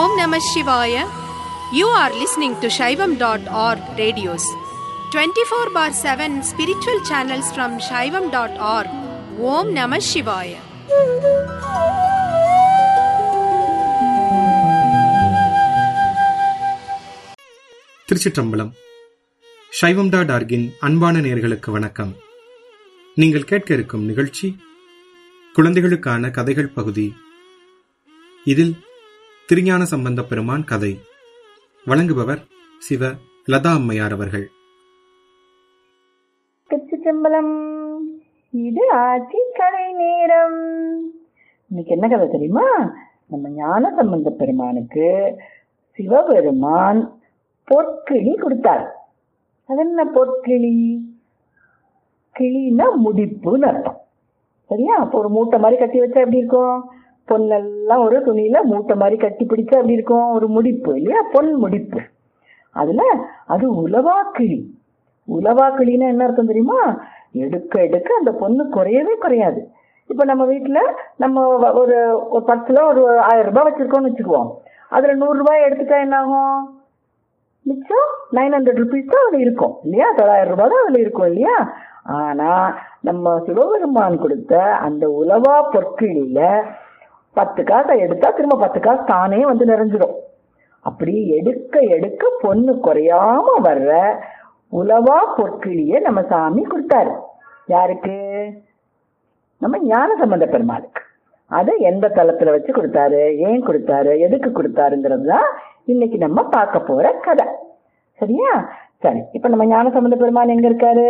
Om Namah Shivaya. You are listening to Shaivam.org radios. 24 bar 7 spiritual channels from Shaivam.org. Om Namah Shivaya. திருச்சிற்றம்பலம் சைவம் dot ஆர்கின் அன்பான நேர்களுக்கு வணக்கம் நீங்கள் கேட்க இருக்கும் நிகழ்ச்சி குழந்தைகளுக்கான கதைகள் பகுதி இதில் திருஞான சம்பந்த பெருமான் கதை வழங்குபவர் சிவ லதா அம்மையார் அவர்கள் திருச்சிற்றம்பலம் இது ஆட்சி கதை நேரம் இன்னைக்கு என்ன கதை தெரியுமா நம்ம ஞான சம்பந்த பெருமானுக்கு சிவபெருமான் பொற்கிளி கொடுத்தார் அது என்ன பொற்கிளி கிளின்னா முடிப்புன்னு அர்த்தம் சரியா அப்போ ஒரு மூட்டை மாதிரி கட்டி வச்சா எப்படி இருக்கும் பொன்னெல்லாம் ஒரு துணியில மூட்டை மாதிரி கட்டி பிடிச்சா எப்படி இருக்கும் ஒரு முடிப்பு இல்லையா பொன் முடிப்பு அதுல அது உலவா கிளி உலவா கிளின்னா என்ன அர்த்தம் தெரியுமா எடுக்க எடுக்க அந்த பொண்ணு குறையவே குறையாது இப்ப நம்ம வீட்டுல நம்ம வ- ஒரு ஒரு பத்துல ஒரு ஆயிரம் ரூபாய் வச்சிருக்கோம்னு வச்சுக்குவோம் அதுல நூறு ரூபாய் எடுத்துட்டா என்ன ஆகும் மிச்சம் நைன் ஹண்ட்ரட் ருபீஸ் தான் அதுல இருக்கும் இல்லையா தொள்ளாயிரம் ரூபாய் தான் அதுல இருக்கும் இல்லையா ஆனா நம்ம சிவபெருமான் கொடுத்த அந்த உலவா பொற்கிளியில பத்து காசை எடுத்தா திரும்ப பத்து காசு தானே வந்து நிறைஞ்சிடும் அப்படி எடுக்க எடுக்க பொண்ணு குறையாம வர்ற உலவா பொற்கிளிய நம்ம சாமி கொடுத்தாரு யாருக்கு நம்ம ஞான சம்பந்த பெருமாளுக்கு அதை எந்த தளத்துல வச்சு கொடுத்தாரு ஏன் கொடுத்தாரு எதுக்கு கொடுத்தாருங்கிறது தான் இன்னைக்கு நம்ம பார்க்க போற கதை சரியா சரி இப்ப நம்ம ஞான சம்பந்த பெருமான் எங்க இருக்காரு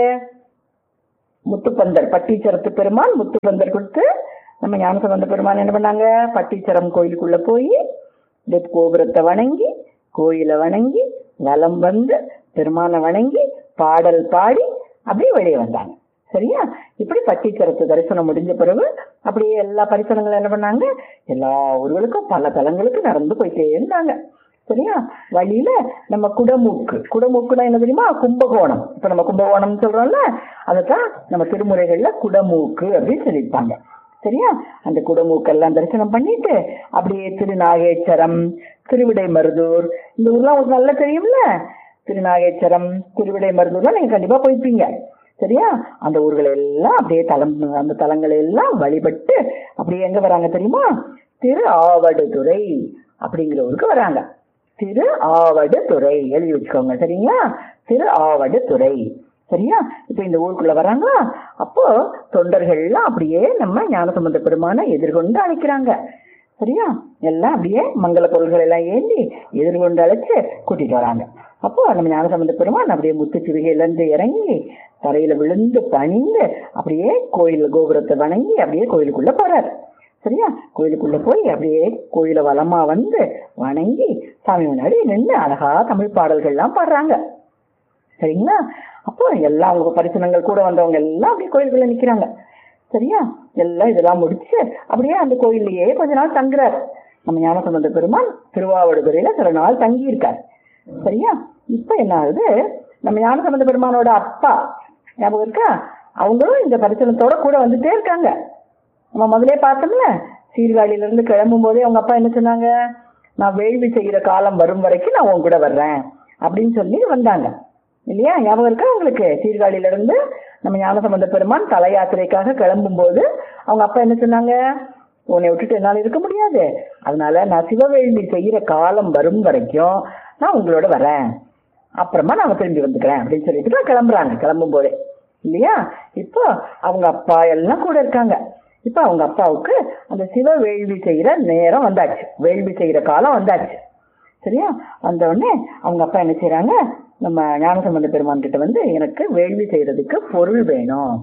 முத்துப்பந்தர் பட்டீச்சரத்து பெருமான் முத்துப்பந்தர் கொடுத்து நம்ம ஞான சம்பந்த பெருமான் என்ன பண்ணாங்க பட்டீச்சரம் கோயிலுக்குள்ள போய் இந்த கோபுரத்தை வணங்கி கோயிலை வணங்கி வலம் வந்து பெருமானை வணங்கி பாடல் பாடி அப்படியே வெளியே வந்தாங்க சரியா இப்படி பட்டீச்சரத்து தரிசனம் முடிஞ்ச பிறகு அப்படியே எல்லா பரிசனங்களும் என்ன பண்ணாங்க எல்லா ஊர்களுக்கும் பல தலங்களுக்கு நடந்து போயிட்டே இருந்தாங்க சரியா வழியில நம்ம குடமூக்கு குடமூக்குனா என்ன தெரியுமா கும்பகோணம் இப்ப நம்ம கும்பகோணம் சொல்றோம்ல அதைத்தான் நம்ம திருமுறைகள்ல குடமூக்கு அப்படின்னு சொல்லியிருப்பாங்க சரியா அந்த குடமூக்கெல்லாம் தரிசனம் பண்ணிட்டு அப்படியே திருநாகேச்சரம் திருவிடை மருதூர் இந்த ஊர்லாம் உங்களுக்கு நல்லா தெரியும்ல திருநாகேச்சரம் திருவிடை மருதூர்லாம் நீங்க கண்டிப்பா போயிருப்பீங்க சரியா அந்த ஊர்கள் எல்லாம் அப்படியே தலம் அந்த தலங்களை எல்லாம் வழிபட்டு அப்படியே எங்க வராங்க தெரியுமா திரு ஆவடுதுறை அப்படிங்கிற ஊருக்கு வராங்க திரு ஆவடுதுறை எழுதி வச்சுக்கோங்க சரிங்களா திரு ஆவடுதுறை சரியா இப்ப இந்த ஊருக்குள்ள வராங்க அப்போ தொண்டர்கள்லாம் அப்படியே நம்ம ஞானசம்பந்த பெருமானை எதிர்கொண்டு அழைக்கிறாங்க சரியா எல்லாம் அப்படியே மங்கள பொருள்கள் எல்லாம் ஏந்தி எதிர்கொண்டு அழைச்சு கூட்டிட்டு வராங்க அப்போ நம்ம ஞானசம்பந்த பெருமான் அப்படியே முத்துச்சிவிகையில இருந்து இறங்கி தரையில விழுந்து பணிந்து அப்படியே கோயில் கோபுரத்தை வணங்கி அப்படியே கோயிலுக்குள்ள போறாரு சரியா கோயிலுக்குள்ள போய் அப்படியே கோயில வலமா வந்து வணங்கி சாமி முன்னாடி நின்று அழகா தமிழ் பாடல்கள்லாம் பாடுறாங்க சரிங்களா அப்போ எல்லாம் அவங்க பரிசனங்கள் கூட வந்தவங்க எல்லாம் அப்படியே கோயிலுக்குள்ள நிக்கிறாங்க சரியா எல்லாம் இதெல்லாம் முடிச்சு அப்படியே அந்த கோயில்லையே கொஞ்ச நாள் தங்குறாரு நம்ம ஞானசம்பந்த பெருமான் திருவாவடுதுறையில சில நாள் தங்கி இருக்காரு சரியா இப்ப என்ன ஆகுது நம்ம ஞானசம்பந்த பெருமானோட அப்பா ஞாபகம் இருக்கா அவங்களும் இந்த பரிசனத்தோட கூட வந்துட்டே இருக்காங்க நம்ம முதலே பார்த்தோம்ல சீர்காழியில இருந்து கிளம்பும் போதே அவங்க அப்பா என்ன சொன்னாங்க நான் வேள்வி செய்யற காலம் வரும் வரைக்கும் நான் உன் கூட வர்றேன் அப்படின்னு சொல்லி வந்தாங்க இல்லையா ஞாபகம் இருக்கா உங்களுக்கு சீர்காழியில இருந்து நம்ம ஞானசம்பந்த பெருமான் தல யாத்திரைக்காக கிளம்பும் போது அவங்க அப்பா என்ன சொன்னாங்க உன்னை விட்டுட்டு என்னால இருக்க முடியாது அதனால நான் சிவவேள்வி செய்யற காலம் வரும் வரைக்கும் நான் உங்களோட வரேன் அப்புறமா நாம திரும்பி வந்துக்கிறேன் அப்படின்னு சொல்லிட்டு தான் கிளம்புறாங்க கிளம்பும் போதே இல்லையா இப்போ அவங்க அப்பா எல்லாம் கூட இருக்காங்க இப்போ அவங்க அப்பாவுக்கு அந்த சிவ வேள்வி செய்யற நேரம் வந்தாச்சு வேள்வி செய்யற காலம் வந்தாச்சு சரியா வந்த உடனே அவங்க அப்பா என்ன செய்றாங்க நம்ம ஞானசம்பந்த பெருமான் கிட்ட வந்து எனக்கு வேள்வி செய்யறதுக்கு பொருள் வேணும்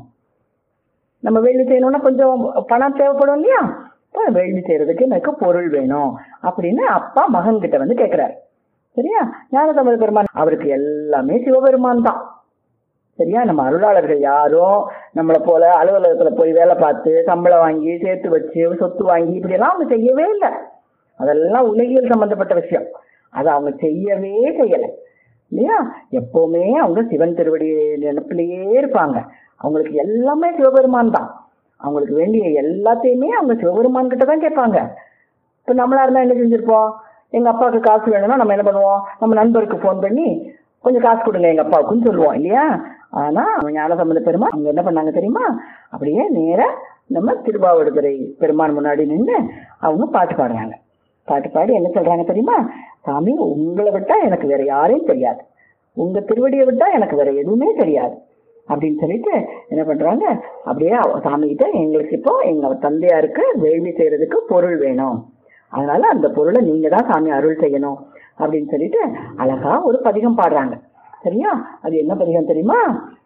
நம்ம வேள்வி செய்யணும்னா கொஞ்சம் பணம் தேவைப்படும் இல்லையா இப்போ வேள்வி செய்யறதுக்கு எனக்கு பொருள் வேணும் அப்படின்னு அப்பா மகன் கிட்ட வந்து கேக்குறாரு சரியா ஞானசம்பந்த பெருமான் அவருக்கு எல்லாமே சிவபெருமான் தான் சரியா நம்ம அருளாளர்கள் யாரும் நம்மளை போல அலுவலகத்துல போய் வேலை பார்த்து சம்பளம் வாங்கி சேர்த்து வச்சு சொத்து வாங்கி இப்படி எல்லாம் அவங்க செய்யவே இல்லை அதெல்லாம் உலகியல் சம்பந்தப்பட்ட விஷயம் அதை அவங்க செய்யவே செய்யலை இல்லையா எப்பவுமே அவங்க சிவன் திருவடி நினைப்பிலேயே இருப்பாங்க அவங்களுக்கு எல்லாமே சிவபெருமான் தான் அவங்களுக்கு வேண்டிய எல்லாத்தையுமே அவங்க சிவபெருமான் கிட்ட தான் கேட்பாங்க இப்ப நம்மளா இருந்தா என்ன செஞ்சிருப்போம் எங்க அப்பாவுக்கு காசு வேணும்னா நம்ம என்ன பண்ணுவோம் நம்ம நண்பருக்கு ஃபோன் பண்ணி கொஞ்சம் காசு கொடுங்க எங்க அப்பாவுக்குன்னு சொல்லுவோம் இல்லையா ஆனா ஞான சம்பந்த பெருமா அவங்க என்ன பண்ணாங்க தெரியுமா அப்படியே நேரா நம்ம திருபாவடுதுறை பெருமான் முன்னாடி நின்று அவங்க பாட்டு பாடுறாங்க பாட்டு பாடி என்ன சொல்றாங்க தெரியுமா சாமி உங்களை விட்டா எனக்கு வேற யாரையும் தெரியாது உங்க திருவடியை விட்டா எனக்கு வேற எதுவுமே தெரியாது அப்படின்னு சொல்லிட்டு என்ன பண்றாங்க அப்படியே சாமி கிட்ட எங்களுக்கு இப்போ எங்க தந்தையாருக்கு வேள்வி செய்யறதுக்கு பொருள் வேணும் அதனால அந்த பொருளை நீங்க தான் சாமி அருள் செய்யணும் அப்படின்னு சொல்லிட்டு அழகா ஒரு பதிகம் பாடுறாங்க சரியா அது என்ன பதிகம் தெரியுமா